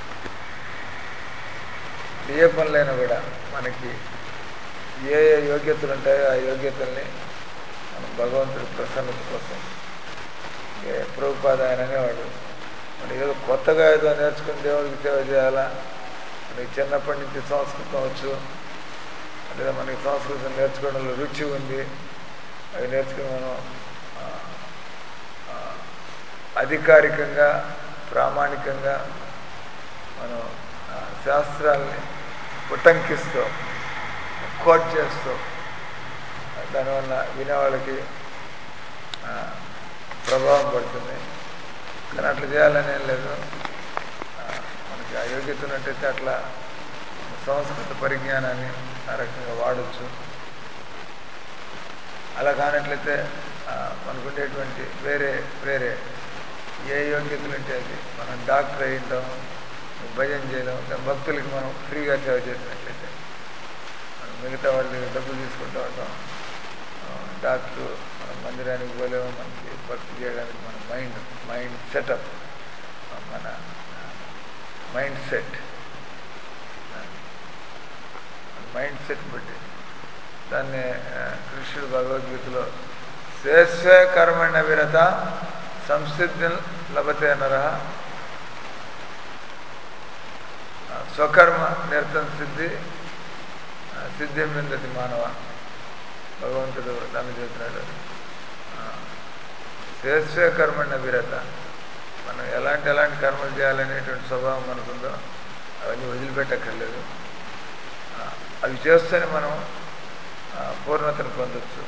ఏ పనులైనా కూడా మనకి ఏ ఏ యోగ్యతలు ఉంటాయో ఆ యోగ్యతల్ని మనం భగవంతుడి ప్రసన్నత కోసం ఏ ప్రభుపాద ఆయన అనేవాడు మనం ఏదో కొత్తగా ఏదో నేర్చుకుని దేవుడికి సేవ చేయాలా మనకి చిన్నప్పటి నుంచి సంస్కృతం వచ్చు లేదా మనకి సంస్కృతం నేర్చుకోవడంలో రుచి ఉంది అవి నేర్చుకుని మనం ఆ, ఆ, అధికారికంగా ప్రామాణికంగా మనం ఆ, శాస్త్రాల్ని ఉటంకిస్తూ కోట్ చేస్తూ దానివల్ల వినేవాళ్ళకి ఆ, ప్రభావం పడుతుంది కానీ అట్లా చేయాలని ఏం లేదు ఆ, మనకి ఆ యోగ్యత ఉన్నట్టయితే అట్లా సంస్కృత పరిజ్ఞానాన్ని ఆ రకంగా వాడచ్చు అలా కానట్లయితే ఆ, మనకు ఉండేటువంటి వేరే వేరే ఏ యోగ్యతలు ఉంటే అది మనం డాక్టర్ అయ్యింటాం భజన చేయడం లేదా భక్తులకి మనం ఫ్రీగా సేవ చేసినట్లయితే మనం మిగతా వాళ్ళ దగ్గర డబ్బులు తీసుకుంటూ ఉంటాం ఆ, డాక్టర్ మనం మందిరానికి పోలేము మనకి భక్తి చేయడానికి మన మైండ్ మైండ్ సెటప్ మన మైండ్ సెట్ మైండ్ సెట్ బట్టి దాన్ని ఆ, కృష్ణుడు భగవద్గీతలో స్వేస్వే కర్మణ విరత సంసిద్ధి లభతే నర ఆ, స్వకర్మ నిరతం సిద్ధి ఆ, సిద్ధిం విందతి మానవ భగవంతుడు దాన్ని చెప్తున్నాడు ఆ, స్వేస్వే కర్మణ విరత మనం ఎలాంటి ఎలాంటి కర్మలు చేయాలనేటువంటి స్వభావం మనకుందో అవన్నీ వదిలిపెట్టక్కర్లేదు ఆ, అవి చేస్తేనే మనం ఆ, పూర్ణతను పొందొచ్చు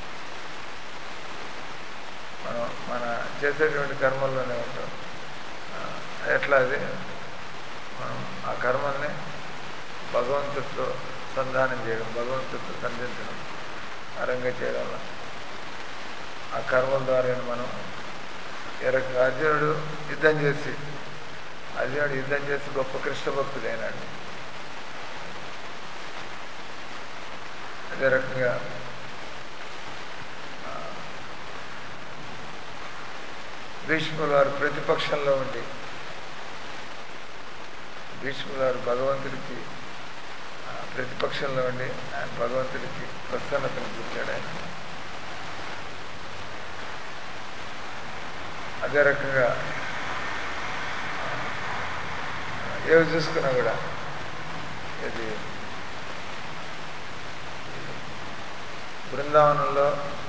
మనం మన చేసేటువంటి కర్మల్లోనే ఉంటాం ఆ, ఎట్లా అది మనం ఆ కర్మల్ని భగవంతుడితో సంధానం చేయడం భగవంతుడితో సంధించడం ఆ రంగా చేయడం వల్ల ఆ కర్మల ద్వారా మనం ఏ రకంగా అర్జునుడు యుద్ధం చేసి అర్జునుడు యుద్ధం చేసి గొప్ప కృష్ణ భక్తుడైనాడు అదే రకంగా ఆ, భీష్ముల వారు ప్రతిపక్షంలో ఉండి భీష్ముల వారు భగవంతుడికి ఆ, ప్రతిపక్షంలో ఉండి ఆయన భగవంతుడికి ప్రసన్నతను చూచాడు ఆయన అదే రకంగా ఆ, ఏవి చూసుకున్నా కూడా ఇది బృందావనంలో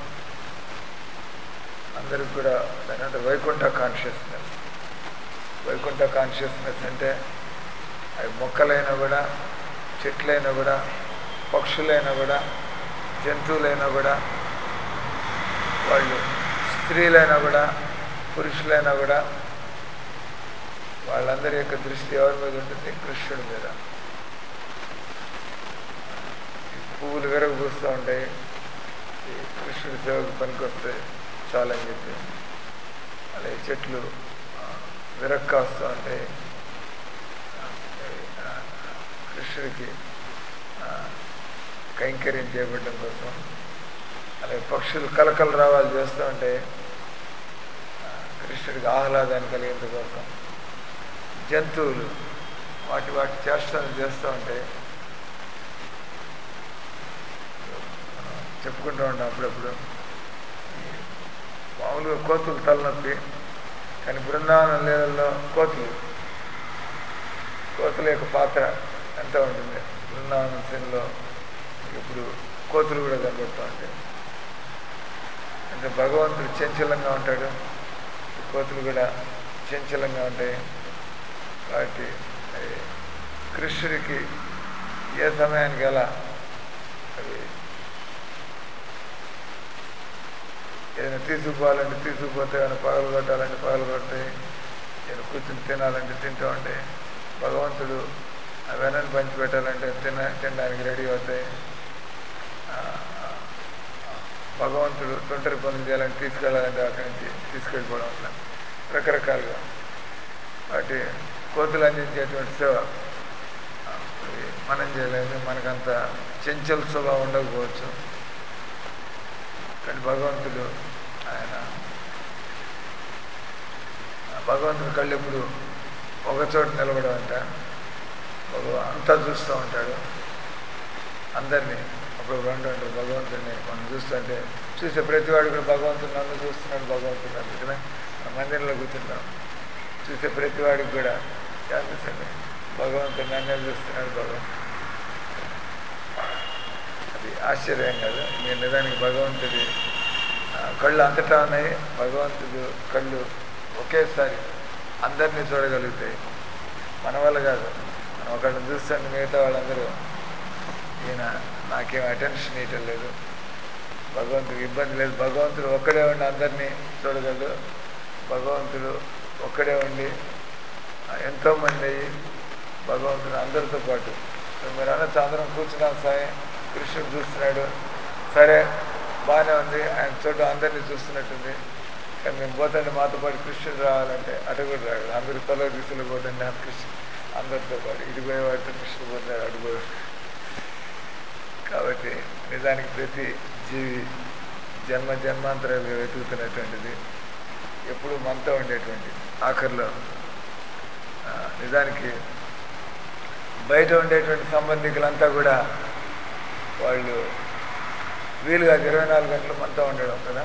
అందరికి కూడా దాని అంటే వైకుంఠ కాన్షియస్నెస్ వైకుంఠ కాన్షియస్నెస్ అంటే అవి మొక్కలైనా కూడా చెట్లైనా కూడా పక్షులైనా కూడా జంతువులైనా కూడా వాళ్ళు స్త్రీలైనా కూడా పురుషులైనా కూడా వాళ్ళందరి యొక్క దృష్టి ఎవరి మీద ఉంటుంది కృష్ణుడి మీద ఈ పువ్వులు విరగబూస్తూ ఉంటాయి ఈ కృష్ణుడి సేవకు పనికొస్తే చాలని చెప్పి అలాగే చెట్లు ఆ, విరక్కాస్తూ ఉంటాయి ఆ, ఆ, కృష్ణుడికి ఆ, కైంకర్యం చేయబడడం కోసం అలాగే పక్షులు కలకల రావాలు చేస్తూ ఉంటాయి ఆ, కృష్ణుడికి ఆహ్లాదాన్ని కలిగేందు కోసం జంతువులు వాటి వాటి చేష్టలు చేస్తూ ఉంటాయి మనం చెప్పుకుంటూ ఉంటాం అప్పుడప్పుడు ఈ మామూలుగా కోతులు తలనొప్పి కానీ బృందావనం లీలల్లో కోతులు కోతుల యొక్క పాత్ర ఎంత ఉంటుంది బృందావనం సీన్లో ఇప్పుడు కోతులు కూడా కనబడుతూ ఉంటాయి అంటే భగవంతుడు చంచలంగా ఉంటాడు ఈ కోతులు కూడా చంచలంగా ఉంటాయి కాబట్టి అవి కృష్ణుడికి ఏ సమయానికి ఎలా అవి ఈయన తీసుకుపోవాలంటే తీసుకుపోతే ఆయన పగలు కొట్టాలంటే పగలు కొడతాయి ఈయన కూర్చుని తినాలంటే తింటూ ఉంటాయి భగవంతుడు అవన్నీ పంచి పెట్టాలంటే తిన తినడానికి రెడీ అవుతాయి ఆ, భగవంతుడు తొంటరి పనులు చేయాలని తీసుకెళ్ళాలంటే అక్కడి నుంచి తీసుకెళ్ళిపోవడం అట్లా రకరకాలుగా వాటి కోతులు అందించేటువంటి సేవ ఆ, ఇది మనం చేయలేము మనకంత చెంచల స్వభావం ఉండకపోవచ్చు కానీ భగవంతుడు ఆయన ఆ భగవంతుడి కళ్ళు ఎప్పుడు ఒక చోట నిలబడమంట భగవ అంతా చూస్తూ ఉంటాడు అందరినీ అప్పుడు రెండు అంటారు భగవంతుడిని మనం చూస్తుంటే చూసే ప్రతి వాడు కూడా భగవంతుడు నన్ను చూస్తున్నాడు భగవంతుడు నన్ను కదా మన మందిరంలో కూర్చుంటాం చూసే ప్రతి వాడికి కూడా చేస్తుంది భగవంతుడు నన్నే చూస్తున్నాడు భగవంతుడు అది ఆశ్చర్యం కాదు మీరు నిజానికి భగవంతుడి ఆ, కళ్ళు అంతటా ఉన్నాయి భగవంతుడు కళ్ళు ఒకేసారి అందరినీ చూడగలుగుతాయి మన వల్ల కాదు మనం ఒకళ్ళని చూస్తుంటే మిగతా వాళ్ళందరూ ఈయన నాకేం అటెన్షన్ ఇవ్వటం లేదు భగవంతుడికి ఇబ్బంది లేదు భగవంతుడు ఒక్కడే ఉండి అందరినీ చూడగలడు భగవంతుడు ఒక్కడే ఉండి ఆ, ఎంతోమంది అయ్యి భగవంతుడు అందరితో పాటు ఇప్పుడు మీరు అనొచ్చు అందరం కూర్చున్నాం సాయం కృష్ణుడు చూస్తున్నాడు సరే బాగానే ఉంది ఆయన చోట అందరినీ చూస్తున్నట్టుంది కానీ మేము పోతుంటే మాతో పాటు కృష్ణుడు రావాలంటే అటు కూడా రాడు అందరూ తల దిశలో పోతుంటే ఆ కృష్ణుడు అందరితో పాటు ఇటు పోయేవాడితో కృష్ణుడు పోతున్నాడు అటు పోయాడు కాబట్టి నిజానికి ప్రతి జీవి జన్మ జన్మాంతరాలుగా వెతుకుతున్నటువంటిది ఎప్పుడు మనతో ఉండేటువంటి ఆఖరిలో ఆ, నిజానికి బయట ఉండేటువంటి సంబంధికులంతా కూడా వాళ్ళు వీలుగా ఇరవై నాలుగు గంటలు మనతో ఉండడం కదా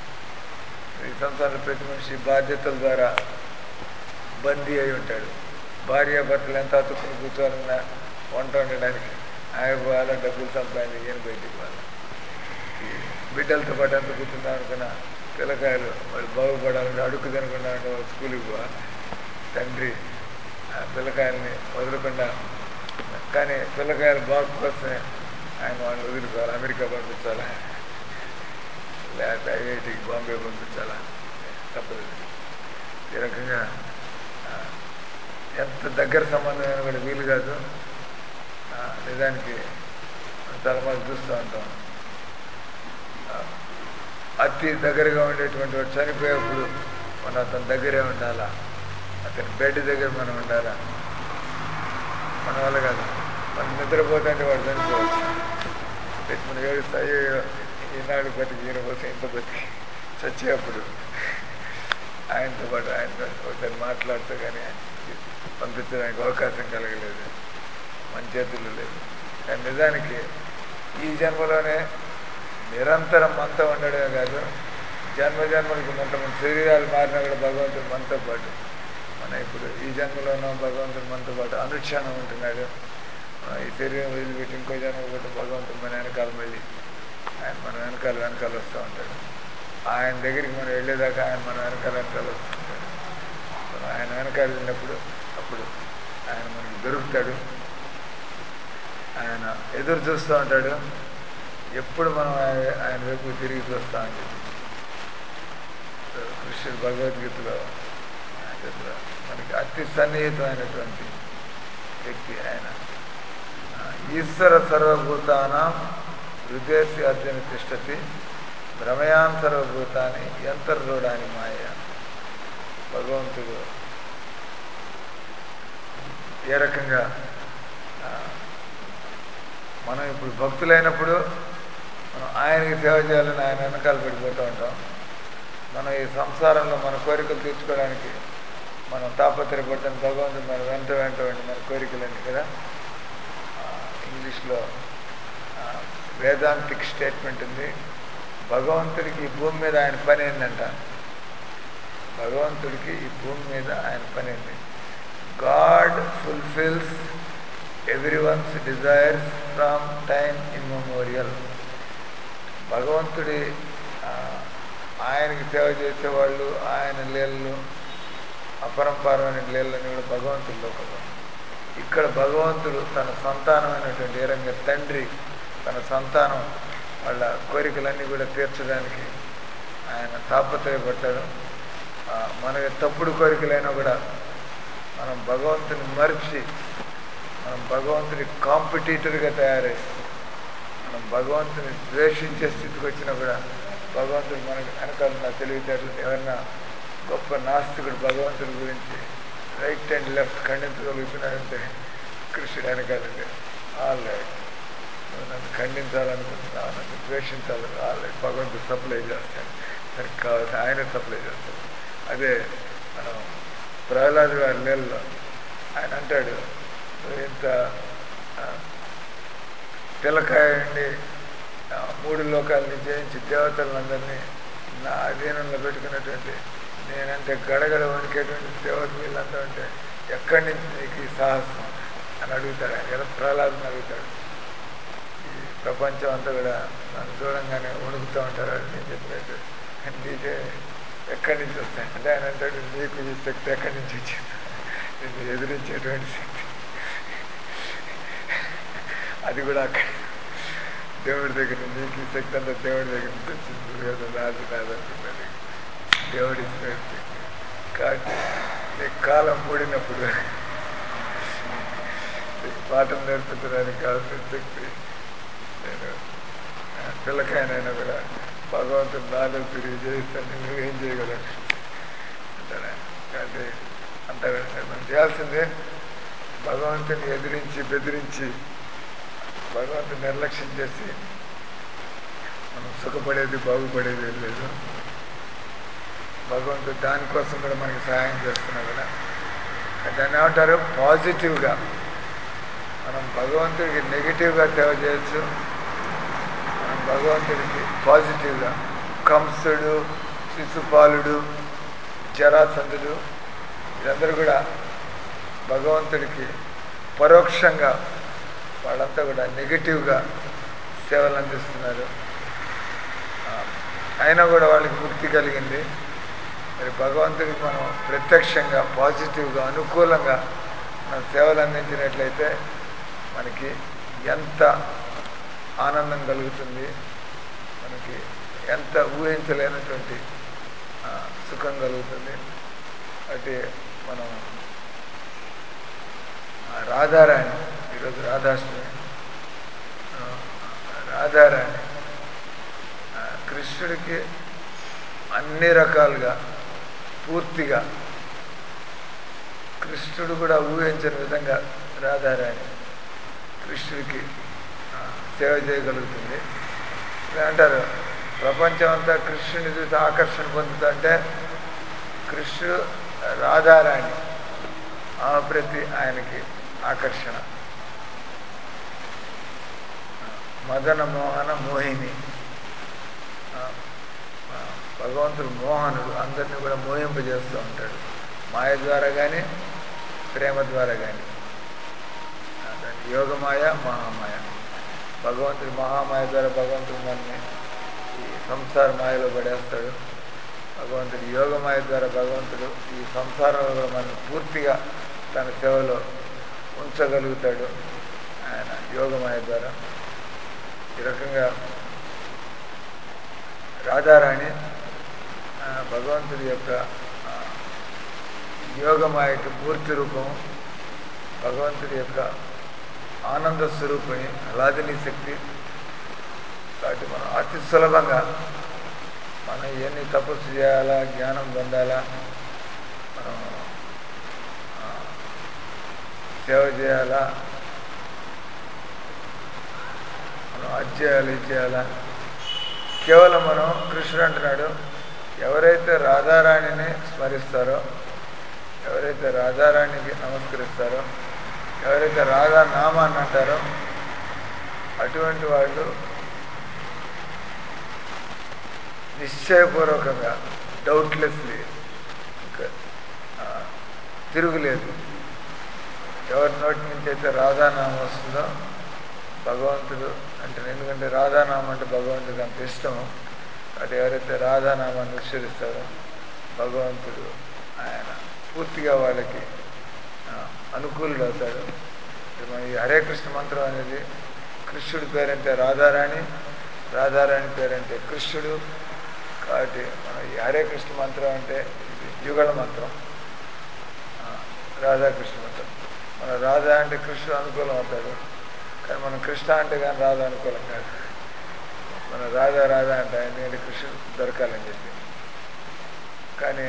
ఈ సంసారంలో ప్రతి మనిషి బాధ్యతల ద్వారా బందీ అయి ఉంటాడు భార్య భర్తలు ఎంత అతుక్కుని కూర్చోవాలన్నా వంట వండడానికి ఆయన పోవాలా డబ్బులు సంపాదించి ఈయన బయటికి పోవాలి ఈ బిడ్డలతో పాటు ఎంత కూర్చుందాం అనుకున్నా పిల్లకాయలు వాళ్ళు బాగుపడాలంటే అడుగు తినకుండా అంటే వాళ్ళు స్కూల్కి పోవాలి తండ్రి ఆ పిల్లకాయల్ని వదలకుండా కానీ పిల్లకాయల బాగు కోసమే ఆయన వాళ్ళని వదులుకోవాలి అమెరికా పంపించాలా లేకపోతే ఐఐటికి బాంబే పంపించాలా తప్పదు ఈ రకంగా ఆ, ఎంత దగ్గర సంబంధం అయినా కూడా వీలు కాదు ఆ, నిజానికి చాలా మంది చూస్తూ ఉంటాం ఆ, అతి దగ్గరగా ఉండేటువంటి వాడు చనిపోయేప్పుడు మనం అతని దగ్గరే ఉండాలా అతని బెడ్ దగ్గర మనం ఉండాలా మన వల్ల కాదు మనం నిద్రపోతుంటే వాడు చనిపోవచ్చు పెట్టి మనం ఏడుస్తా అయ్యో ఈనాడు బతికి ఈయన కోసం ఇంత బతికి చచ్చేప్పుడు ఆయనతో పాటు ఆయనతో ఒకసారి మాట్లాడుతూ కానీ పంపించడానికి అవకాశం కలగలేదు మన చేతుల్లో లేదు కానీ నిజానికి ఈ జన్మలోనే నిరంతరం మనతో ఉండడమే కాదు జన్మ జన్మలకి మొత్తం మన శరీరాలు మారినా కూడా భగవంతుడు మనతో పాటు మన ఇప్పుడు ఈ జన్మలోనూ భగవంతుడు మనతో పాటు అనుక్షణం ఉంటున్నాడు ఆ, ఈ శరీరం వదిలిపెట్టి ఇంకో జన్మ పోతే భగవంతుడు మన వెనకాల మళ్ళీ ఆయన మన వెనకాల వెనకాల వస్తూ ఉంటాడు ఆయన దగ్గరికి మనం వెళ్ళేదాకా ఆయన మన వెనకాల వెనకాల వస్తూ ఉంటాడు మనం ఆయన వెనకాల వెళ్ళినప్పుడు అప్పుడు ఆయన మనకి దొరుకుతాడు ఆయన ఎదురు చూస్తూ ఉంటాడు ఎప్పుడు మనం ఆయన- ఆయన వైపు తిరిగి చూస్తూ ఉంటాం సో కృష్ణుడు భగవద్గీతలో అందులో మనకి అతి సన్నిహితమైనటువంటి వ్యక్తి ఆయన ఆ, ఈశ్వర సర్వభూతానం హృదయసి అర్జున తిష్టతి భ్రమయాన్ సర్వభూతాన్ని యంతర్రోడాని మాయ భగవంతుడు ఏ రకంగా ఆ, మనం ఇప్పుడు భక్తులైనప్పుడు మనం ఆయనకి సేవ చేయాలని ఆయన వెనకాల పడిపోతూ ఉంటాం మనం ఈ సంసారంలో మన కోరికలు తీర్చుకోవడానికి మనం తాపత్రయపడతాం భగవంతుడు మన వెంట వెంట వెంట మన కోరికలన్నీ కదా ఆ, ఇంగ్లీష్లో ఆ, వేదాంతిక్ స్టేట్మెంట్ ఉంది భగవంతుడికి ఈ భూమి మీద ఆయన పని ఏందంట భగవంతుడికి ఈ భూమి మీద ఆయన పని ఏంది God fulfils every one's desires from time immemorial భగవంతుడి ఆ, ఆయనకి సేవ చేసేవాళ్ళు ఆయన లీలలు అపరంపారమైన లీలన్నీ కూడా భగవంతుడి లోకంలో ఇక్కడ భగవంతుడు తన సంతానమైనటువంటి ఏ రంగా తండ్రి తన సంతానం వాళ్ళ కోరికలన్నీ కూడా తీర్చడానికి ఆయన తాపత్రయపడ్డాడు ఆ, మనకి తప్పుడు కోరికలైనా కూడా మనం భగవంతుని మరిచి మనం భగవంతుని కాంపిటీటర్గా తయారై మనం భగవంతుని ద్వేషించే స్థితికి వచ్చినా కూడా భగవంతుడు మనకు వెనకాల నా తెలివితేటలు ఎవరైనా గొప్ప నాస్తికుడు భగవంతుడి గురించి రైట్ అండ్ లెఫ్ట్ ఖండించగలుగుతున్నాడంటే కృష్ణుడు వెనకాలండి ఆల్ రైట్ నువ్వు నన్ను ఖండించాలనుకుంటున్నావు నన్ను ద్వేషించాలి ఆల్ రైట్ భగవంతుడు సప్లై చేస్తాడు దానికి కావాల్సిన ఆయన సప్లై చేస్తాడు అదే మనం ప్రహ్లాద్ గారి నెలలో ఆయన అంటాడు నువ్వు ఇంత ఆ, పిల్లకాయండి ఆ, మూడు లోకాలని జయించి దేవతలందరినీ నా అధీనంలో పెట్టుకున్నటువంటి నేనంటే గడగడ వణికేటువంటి దేవత వీళ్ళంతా ఉంటే ఎక్కడి నుంచి నీకు ఈ సాహసం అని అడుగుతాడు ఆయన కదా ప్రహ్లాదం అడుగుతాడు ఈ ప్రపంచం అంతా కూడా నన్ను చూడంగానే వణుకుతూ ఉంటారు అని నేను చెప్పినట్టు నీకే ఎక్కడి నుంచి వస్తాయి అంటే ఆయన అంటాడు నీకు ఈ శక్తి ఎక్కడి నుంచి వచ్చింది నిన్ను ఎదిరించేటువంటి శక్తి అది కూడా అక్కడ దేవుడి దగ్గర నీకు ఈ శక్తి అంతా దేవుడి దగ్గర నుంచి వచ్చింది ఏదో నాది నాదనుకున్నది దేవుడి ఇచ్చినట్టు కాబట్టి నీ కాలం మూడినప్పుడు నీకు పాఠం నేర్పించడానికి కావాల్సిన శక్తి నేను ఆ, పిల్లకాయనైనా కూడా భగవంతుడు నాలో తిరిగి చేయిస్తాను నువ్వేం చేయగలవు అంటాడు ఆయన. కాబట్టి అంతా కూడా మనం చేయాల్సిందే భగవంతుని ఎదిరించి బెదిరించి భగవంతుని నిర్లక్ష్యం చేసి మనం సుఖపడేది బాగుపడేది ఏం లేదు భగవంతుడు దానికోసం కూడా మనకి సహాయం చేస్తున్నాడు కదా దాన్ని ఏమంటారు పాజిటివ్గా మనం భగవంతుడికి నెగిటివ్గా సేవ చేయొచ్చు మనం భగవంతుడికి పాజిటివ్గా కంసుడు శిశుపాలుడు జరాసంధుడు వీళ్ళందరూ కూడా భగవంతుడికి పరోక్షంగా వాళ్ళంతా కూడా నెగిటివ్గా సేవలు అందిస్తున్నారు ఆ, అయినా కూడా వాళ్ళకి ముక్తి కలిగింది మరి భగవంతుడికి మనం ప్రత్యక్షంగా పాజిటివ్గా అనుకూలంగా మనం సేవలు అందించినట్లయితే మనకి ఎంత ఆనందం కలుగుతుంది మనకి ఎంత ఊహించలేనటువంటి ఆ, సుఖం కలుగుతుంది అంటే మనం ఆ రాధారాణి ఈరోజు రాధాష్టమి ఆ, రాధారాణి ఆ, కృష్ణుడికి అన్ని రకాలుగా పూర్తిగా కృష్ణుడు కూడా ఊహించని విధంగా రాధారాణి కృష్ణుడికి ఆ, సేవ చేయగలుగుతుంది ఇలా అంటారు ప్రపంచం అంతా కృష్ణుని చూసి ఆకర్షణ పొందుతుంటే కృష్ణుడు రాధారాణి ఆమె ప్రతి ఆయనకి ఆకర్షణ ఆ, మదన మోహన మోహిని ఆ, ఆ, భగవంతుడు మోహనుడు అందరినీ కూడా మోహింపజేస్తూ ఉంటాడు మాయ ద్వారా కానీ ప్రేమ ద్వారా కానీ దాని యోగమాయ మహామాయ భగవంతుడి మహామాయ ద్వారా భగవంతుడు మనల్ని ఈ సంసార మాయలో పడేస్తాడు భగవంతుడి యోగమాయ ద్వారా భగవంతుడు ఈ సంసారంలో కూడా మనల్ని పూర్తిగా తన సేవలో ఉంచగలుగుతాడు ఆయన యోగమాయ ద్వారా ఈ రకంగా రాధారాణి ఆ, భగవంతుడి యొక్క ఆ, యోగమాయకి పూర్తి రూపం భగవంతుడి యొక్క ఆనంద స్వరూపిణి అలాదిని శక్తి కాబట్టి మనం అతి సులభంగా మనం ఎన్ని తపస్సు చేయాలా జ్ఞానం పొందాలా మనం ఆ, సేవ చేయాలా మనం అది చేయాలి ఇది చేయాలా కేవలం మనం కృష్ణుడు అంటున్నాడు ఎవరైతే రాధారాణిని స్మరిస్తారో ఎవరైతే రాధారాణికి నమస్కరిస్తారో ఎవరైతే రాధా నామాన్ని అంటారో అటువంటి వాళ్ళు నిశ్చయపూర్వకంగా డౌట్లెస్లీ ఇంకా ఆ, తిరుగులేదు ఎవరి నోటి నుంచి అయితే రాధానామం వస్తుందో భగవంతుడు అంటే ఎందుకంటే రాధానామం అంటే భగవంతుడికి అంత ఇష్టం కాబట్టి ఎవరైతే రాధానామాన్ని ఉచ్చరిస్తారో భగవంతుడు ఆయన పూర్తిగా వాళ్ళకి ఆ, అనుకూలుడు అవుతాడు ఇప్పుడు మన ఈ హరే కృష్ణ మంత్రం అనేది కృష్ణుడి పేరంటే రాధారాణి రాధారాణి పేరంటే కృష్ణుడు కాబట్టి మన ఈ హరే కృష్ణ మంత్రం అంటే ఇది యుగళ మంత్రం ఆ, రాధాకృష్ణ మంత్రం మన రాధా అంటే కృష్ణుడు అనుకూలం అవుతాడు కానీ మనం కృష్ణ అంటే కానీ రాధా అనుకూలం కాదు మన రాధా రాధా అంటే ఎందుకంటే కృష్ణుడు దొరకాలని చెప్పి కానీ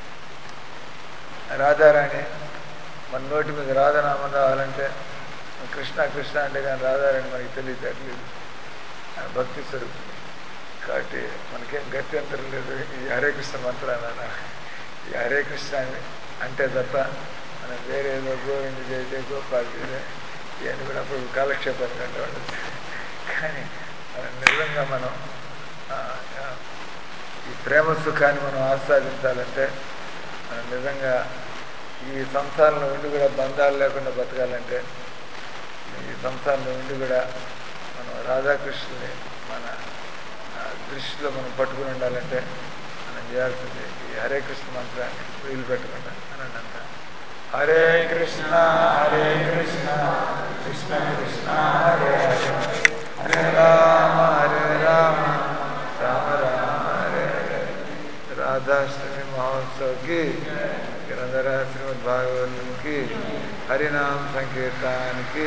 రాధారాణి మన నోటి మీద రాధానామం రావాలంటే కృష్ణ కృష్ణ అంటే కానీ రాధారాణి మనకి తెలియట్లేదు ఆయన భక్తి స్వరూపం కాబట్టి మనకేం గత్యంతరం లేదు ఈ హరే కృష్ణ మంత్రాన ఈ హరే కృష్ణ అని అంటే తప్ప మనం వేరే ఏదో గోవింద జయ జయ గోపాల్ జయ ఇవన్నీ కూడా అప్పుడు కాలక్షేపాలు కంటే ఉండదు కానీ మనం నిజంగా మనం ఆ, ఆ, ఈ ప్రేమ సుఖాన్ని మనం ఆస్వాదించాలంటే మనం నిజంగా ఈ సంసారంలో ఉండి కూడా బంధాలు లేకుండా బతకాలంటే ఈ సంసారంలో ఉండి కూడా మనం రాధాకృష్ణుని మన ఆ, దృష్టిలో మనం పట్టుకుని ఉండాలంటే మనం చేయాల్సింది ఈ హరే కృష్ణ మంత్రాన్ని వదిలిపెట్టకుండా అనండి అంత హరే కృష్ణ హరే కృష్ణ కృష్ణ కృష్ణ హరే హరే హరే రామ హరే రామ రామ రామ హరే హరే రాధాష్టమి మహోత్సవ్ కి గిరంధర శ్రీమద్ భాగవతం కి హరినామ సంకీర్తానికి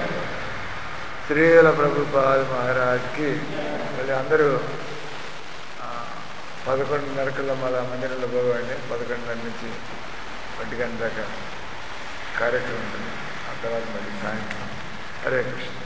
శ్రీల ప్రభుపాల్ మహారాజ్కి మళ్ళీ అందరూ ఆ, పదకొండున్నర కల్లా మళ్ళీ మందిరంలో పోవండి పదకొండున్నర నుంచి ఒంటి గంట దాకా కార్యక్రమం ఉంటుంది ఆ తర్వాత మళ్ళీ సాయంత్రం హరే కృష్ణ